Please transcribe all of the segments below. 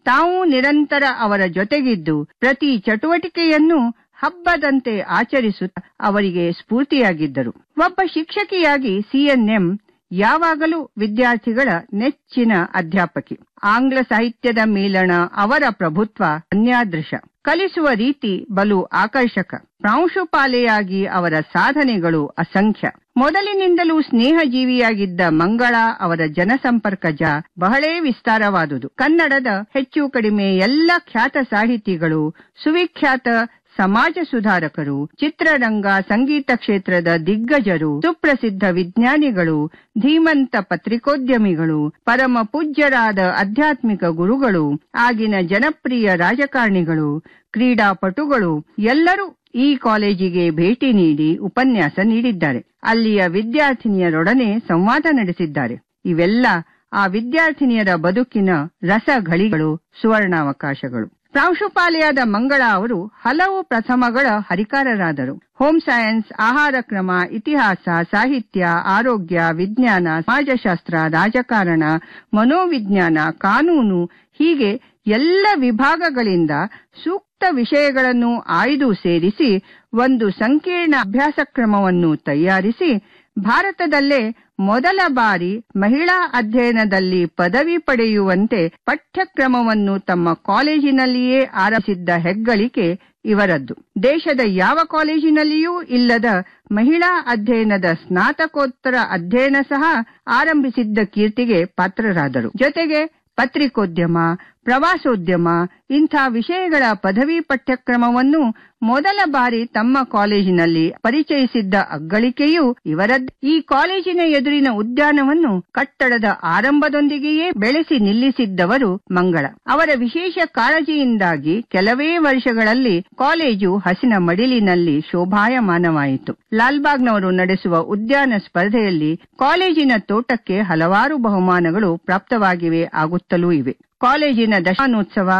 ತಾವು ನಿರಂತರ ಅವರ ಜೊತೆಗಿದ್ದು ಪ್ರತಿ ಚಟುವಟಿಕೆಯನ್ನು ಹಬ್ಬದಂತೆ ಆಚರಿಸುತ್ತಾ ಅವರಿಗೆ ಸ್ಫೂರ್ತಿಯಾಗಿದ್ದರು ಒಬ್ಬ ಶಿಕ್ಷಕಿಯಾಗಿ ಸಿಎನ್ಎಂ ಯಾವಾಗಲೂ ವಿದ್ಯಾರ್ಥಿಗಳ ನೆಚ್ಚಿನ ಅಧ್ಯಾಪಕಿ ಆಂಗ್ಲ ಸಾಹಿತ್ಯದ ಮೇಲಣ ಅವರ ಪ್ರಭುತ್ವ ಅನ್ಯಾದೃಶ ಕಲಿಸುವ ರೀತಿ ಬಲು ಆಕರ್ಷಕ ಪ್ರಾಂಶುಪಾಲೆಯಾಗಿ ಅವರ ಸಾಧನೆಗಳು ಅಸಂಖ್ಯ ಮೊದಲಿನಿಂದಲೂ ಸ್ನೇಹಜೀವಿಯಾಗಿದ್ದ ಮಂಗಳ ಅವರ ಜನಸಂಪರ್ಕ ಜ ಬಹಳೇ ವಿಸ್ತಾರವಾದುದು ಕನ್ನಡದ ಹೆಚ್ಚು ಕಡಿಮೆ ಎಲ್ಲ ಖ್ಯಾತ ಸಾಹಿತಿಗಳು ಸುವಿಖ್ಯಾತ ಸಮಾಜ ಸುಧಾರಕರು ಚಿತ್ರರಂಗ ಸಂಗೀತ ಕ್ಷೇತ್ರದ ದಿಗ್ಗಜರು ಸುಪ್ರಸಿದ್ಧ ವಿಜ್ಞಾನಿಗಳು ಧೀಮಂತ ಪತ್ರಿಕೋದ್ಯಮಿಗಳು ಪರಮ ಪೂಜ್ಯರಾದ ಆಧ್ಯಾತ್ಮಿಕ ಗುರುಗಳು ಆಗಿನ ಜನಪ್ರಿಯ ರಾಜಕಾರಣಿಗಳು ಕ್ರೀಡಾಪಟುಗಳು ಎಲ್ಲರೂ ಈ ಕಾಲೇಜಿಗೆ ಭೇಟಿ ನೀಡಿ ಉಪನ್ಯಾಸ ನೀಡಿದ್ದಾರೆ ಅಲ್ಲಿಯ ವಿದ್ಯಾರ್ಥಿನಿಯರೊಡನೆ ಸಂವಾದ ನಡೆಸಿದ್ದಾರೆ ಇವೆಲ್ಲ ಆ ವಿದ್ಯಾರ್ಥಿನಿಯರ ಬದುಕಿನ ರಸಘಳಿಗಳು ಸುವರ್ಣಾವಕಾಶಗಳು ಪ್ರಾಂಶುಪಾಲೆಯಾದ ಮಂಗಳ ಅವರು ಹಲವು ಪ್ರಥಮಗಳ ಹರಿಕಾರರಾದರು ಹೋಮ್ ಸೈನ್ಸ್ ಆಹಾರ ಕ್ರಮ ಇತಿಹಾಸ ಸಾಹಿತ್ಯ ಆರೋಗ್ಯ ವಿಜ್ಞಾನ ಸಮಾಜಶಾಸ್ತ್ರ ರಾಜಕಾರಣ ಮನೋವಿಜ್ಞಾನ ಕಾನೂನು ಹೀಗೆ ಎಲ್ಲ ವಿಭಾಗಗಳಿಂದ ಸೂಕ್ತ ವಿಷಯಗಳನ್ನು ಆಯ್ದು ಸೇರಿಸಿ ಒಂದು ಸಂಕೀರ್ಣ ಅಭ್ಯಾಸ ಕ್ರಮವನ್ನು ತಯಾರಿಸಿ ಭಾರತದಲ್ಲೇ ಮೊದಲ ಬಾರಿ ಮಹಿಳಾ ಅಧ್ಯಯನದಲ್ಲಿ ಪದವಿ ಪಡೆಯುವಂತೆ ಪಠ್ಯಕ್ರಮವನ್ನು ತಮ್ಮ ಕಾಲೇಜಿನಲ್ಲಿಯೇ ಆರಂಭಿಸಿದ್ದ ಹೆಗ್ಗಳಿಕೆ ಇವರದ್ದು ದೇಶದ ಯಾವ ಕಾಲೇಜಿನಲ್ಲಿಯೂ ಇಲ್ಲದ ಮಹಿಳಾ ಅಧ್ಯಯನದ ಸ್ನಾತಕೋತ್ತರ ಅಧ್ಯಯನ ಸಹ ಆರಂಭಿಸಿದ್ದ ಕೀರ್ತಿಗೆ ಪಾತ್ರರಾದರು ಜೊತೆಗೆ ಪತ್ರಿಕೋದ್ಯಮ ಪ್ರವಾಸೋದ್ಯಮ ಇಂಥ ವಿಷಯಗಳ ಪದವಿ ಪಠ್ಯಕ್ರಮವನ್ನು ಮೊದಲ ಬಾರಿ ತಮ್ಮ ಕಾಲೇಜಿನಲ್ಲಿ ಪರಿಚಯಿಸಿದ್ದ ಅಗ್ಗಳಿಕೆಯೂ ಇವರದ್ದು ಈ ಕಾಲೇಜಿನ ಎದುರಿನ ಉದ್ಯಾನವನ್ನು ಕಟ್ಟಡದ ಆರಂಭದೊಂದಿಗೆಯೇ ಬೆಳೆಸಿ ನಿಲ್ಲಿಸಿದ್ದವರು ಮಂಗಳ ಅವರ ವಿಶೇಷ ಕಾಳಜಿಯಿಂದಾಗಿ ಕೆಲವೇ ವರ್ಷಗಳಲ್ಲಿ ಕಾಲೇಜು ಹಸಿನ ಮಡಿಲಿನಲ್ಲಿ ಶೋಭಾಯಮಾನವಾಯಿತು ಲಾಲ್ಬಾಗ್ನವರು ನಡೆಸುವ ಉದ್ಯಾನ ಸ್ಪರ್ಧೆಯಲ್ಲಿ ಕಾಲೇಜಿನ ತೋಟಕ್ಕೆ ಹಲವಾರು ಬಹುಮಾನಗಳು ಪ್ರಾಪ್ತವಾಗಿವೆ ಆಗುತ್ತಲೂ ಇವೆ ಕಾಲೇಜಿನ ದಶಮಾನೋತ್ಸವ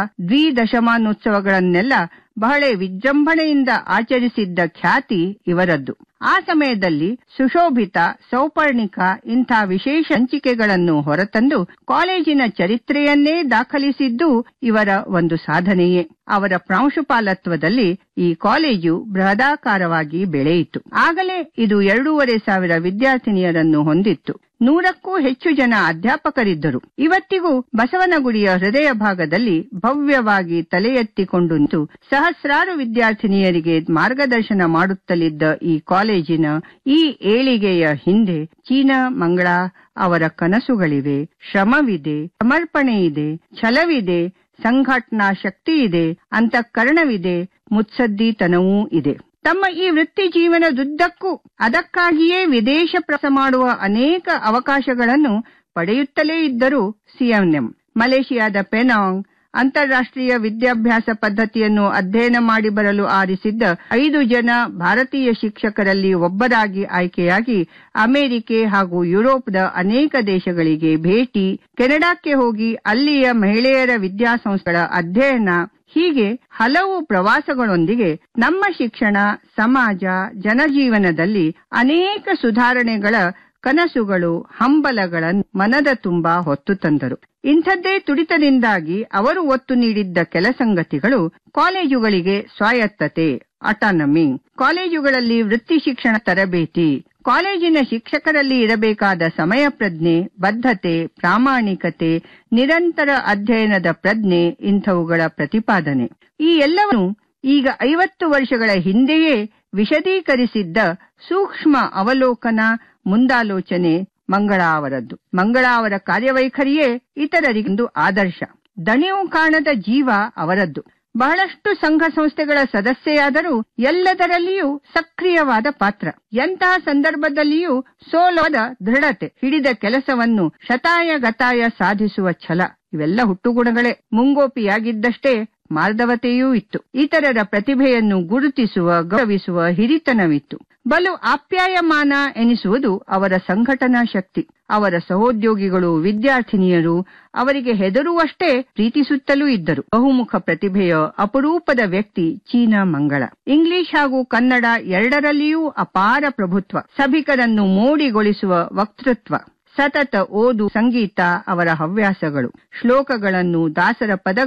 ದ್ವಿದಶಮಾನೋತ್ಸವಗಳನ್ನೆಲ್ಲ ಬಹಳ ವಿಜೃಂಭಣೆಯಿಂದ ಆಚರಿಸಿದ್ದ ಖ್ಯಾತಿ ಇವರದ್ದು ಆ ಸಮಯದಲ್ಲಿ ಸುಶೋಭಿತ ಸೌಪರ್ಣಿಕ ಇಂಥ ವಿಶೇಷ ಹಂಚಿಕೆಗಳನ್ನು ಹೊರತಂದು ಕಾಲೇಜಿನ ಚರಿತ್ರೆಯನ್ನೇ ದಾಖಲಿಸಿದ್ದು ಇವರ ಒಂದು ಸಾಧನೆಯೇ ಅವರ ಪ್ರಾಂಶುಪಾಲತ್ವದಲ್ಲಿ ಈ ಕಾಲೇಜು ಬೃಹದಾಕಾರವಾಗಿ ಬೆಳೆಯಿತು ಆಗಲೇ ಇದು ಎರಡೂವರೆ ಸಾವಿರ ವಿದ್ಯಾರ್ಥಿನಿಯರನ್ನು ಹೊಂದಿತ್ತು ನೂರಕ್ಕೂ ಹೆಚ್ಚು ಜನ ಅಧ್ಯಾಪಕರಿದ್ದರು ಇವತ್ತಿಗೂ ಬಸವನಗುಡಿಯ ಹೃದಯ ಭಾಗದಲ್ಲಿ ಭವ್ಯವಾಗಿ ತಲೆ ಎತ್ತಿಕೊಂಡು ನಿಂತು ಸಹಸ್ರಾರು ವಿದ್ಯಾರ್ಥಿನಿಯರಿಗೆ ಮಾರ್ಗದರ್ಶನ ಮಾಡುತ್ತಲಿದ್ದ ಈ ಕಾಲೇಜಿನ ಈ ಏಳಿಗೆಯ ಹಿಂದೆ ಚೀನಾ ಮಂಗಳ ಅವರ ಕನಸುಗಳಿವೆ ಶ್ರಮವಿದೆ ಸಮರ್ಪಣೆ ಇದೆ ಛಲವಿದೆ ಸಂಘಟನಾ ಶಕ್ತಿ ಇದೆ ಅಂತಃಕರಣವಿದೆ ಮುತ್ಸದ್ದಿತನವೂ ಇದೆ ತಮ್ಮ ಈ ವೃತ್ತಿ ಜೀವನದುದ್ದಕ್ಕೂ ಅದಕ್ಕಾಗಿಯೇ ವಿದೇಶ ಪ್ರವಾಸ ಮಾಡುವ ಅನೇಕ ಅವಕಾಶಗಳನ್ನು ಪಡೆಯುತ್ತಲೇ ಇದ್ದರು ಸಿಎಂಎಂ ಮಲೇಷಿಯಾದ ಪೆನಾಂಗ್ ಅಂತಾರಾಷ್ಟ್ರೀಯ ವಿದ್ಯಾಭ್ಯಾಸ ಪದ್ಧತಿಯನ್ನು ಅಧ್ಯಯನ ಮಾಡಿ ಬರಲು ಆರಿಸಿದ್ದ ಐದು ಜನ ಭಾರತೀಯ ಶಿಕ್ಷಕರಲ್ಲಿ ಒಬ್ಬರಾಗಿ ಆಯ್ಕೆಯಾಗಿ ಅಮೆರಿಕೆ ಹಾಗೂ ಯುರೋಪ್ದ ಅನೇಕ ದೇಶಗಳಿಗೆ ಭೇಟಿ ಕೆನಡಾಕ್ಕೆ ಹೋಗಿ ಅಲ್ಲಿಯ ಮಹಿಳೆಯರ ವಿದ್ಯಾಸಂಸ್ಥೆಗಳ ಅಧ್ಯಯನ ಹೀಗೆ ಹಲವು ಪ್ರವಾಸಗಳೊಂದಿಗೆ ನಮ್ಮ ಶಿಕ್ಷಣ ಸಮಾಜ ಜನಜೀವನದಲ್ಲಿ ಅನೇಕ ಸುಧಾರಣೆಗಳ ಕನಸುಗಳು ಹಂಬಲಗಳನ್ನು ಮನದ ತುಂಬಾ ಹೊತ್ತು ತಂದರು ಇಂಥದ್ದೇ ತುಡಿತದಿಂದಾಗಿ ಅವರು ಒತ್ತು ನೀಡಿದ್ದ ಕೆಲ ಸಂಗತಿಗಳು ಕಾಲೇಜುಗಳಿಗೆ ಸ್ವಾಯತ್ತತೆ ಅಟಾನಮಿ ಕಾಲೇಜುಗಳಲ್ಲಿ ವೃತ್ತಿ ಶಿಕ್ಷಣ ತರಬೇತಿ ಕಾಲೇಜಿನ ಶಿಕ್ಷಕರಲ್ಲಿ ಇರಬೇಕಾದ ಸಮಯ ಪ್ರಜ್ಞೆ ಬದ್ಧತೆ ಪ್ರಾಮಾಣಿಕತೆ ನಿರಂತರ ಅಧ್ಯಯನದ ಪ್ರಜ್ಞೆ ಇಂಥವುಗಳ ಪ್ರತಿಪಾದನೆ ಈ ಎಲ್ಲವನ್ನು ಈಗ ಐವತ್ತು ವರ್ಷಗಳ ಹಿಂದೆಯೇ ವಿಶದೀಕರಿಸಿದ್ದ ಸೂಕ್ಷ್ಮ ಅವಲೋಕನ ಮುಂದಾಲೋಚನೆ ಮಂಗಳ ಅವರದ್ದು ಮಂಗಳ ಅವರ ಕಾರ್ಯವೈಖರಿಯೇ ಇತರರಿಗೊಂದು ಆದರ್ಶ ದಣಿವು ಕಾಣದ ಜೀವ ಅವರದ್ದು ಬಹಳಷ್ಟು ಸಂಘ ಸಂಸ್ಥೆಗಳ ಸದಸ್ಯೆಯಾದರೂ ಎಲ್ಲದರಲ್ಲಿಯೂ ಸಕ್ರಿಯವಾದ ಪಾತ್ರ ಎಂತಹ ಸಂದರ್ಭದಲ್ಲಿಯೂ ಸೋಲದ ದೃಢತೆ ಹಿಡಿದ ಕೆಲಸವನ್ನು ಶತಾಯ ಗತಾಯ ಸಾಧಿಸುವ ಛಲ ಇವೆಲ್ಲ ಹುಟ್ಟುಗುಣಗಳೇ ಮುಂಗೋಪಿಯಾಗಿದ್ದಷ್ಟೇ ಮಾರ್ಧವತೆಯೂ ಇತ್ತು ಇತರರ ಪ್ರತಿಭೆಯನ್ನು ಗುರುತಿಸುವ ಗೌರವಿಸುವ ಹಿರಿತನವಿತ್ತು ಬಲು ಆಪ್ಯಾಯಮಾನ ಎನಿಸುವುದು ಅವರ ಸಂಘಟನಾ ಶಕ್ತಿ ಅವರ ಸಹೋದ್ಯೋಗಿಗಳು ವಿದ್ಯಾರ್ಥಿನಿಯರು ಅವರಿಗೆ ಹೆದರುವಷ್ಟೇ ಪ್ರೀತಿಸುತ್ತಲೂ ಇದ್ದರು ಬಹುಮುಖ ಪ್ರತಿಭೆಯ ಅಪರೂಪದ ವ್ಯಕ್ತಿ ಚೀನಾ ಮಂಗಳ ಇಂಗ್ಲಿಷ್ ಹಾಗೂ ಕನ್ನಡ ಎರಡರಲ್ಲಿಯೂ ಅಪಾರ ಪ್ರಭುತ್ವ ಸಭಿಕರನ್ನು ಮೋಡಿಗೊಳಿಸುವ ವಕ್ತೃತ್ವ ಸತತ ಓದು ಸಂಗೀತ ಅವರ ಹವ್ಯಾಸಗಳು ಶ್ಲೋಕಗಳನ್ನು ದಾಸರ ಪದ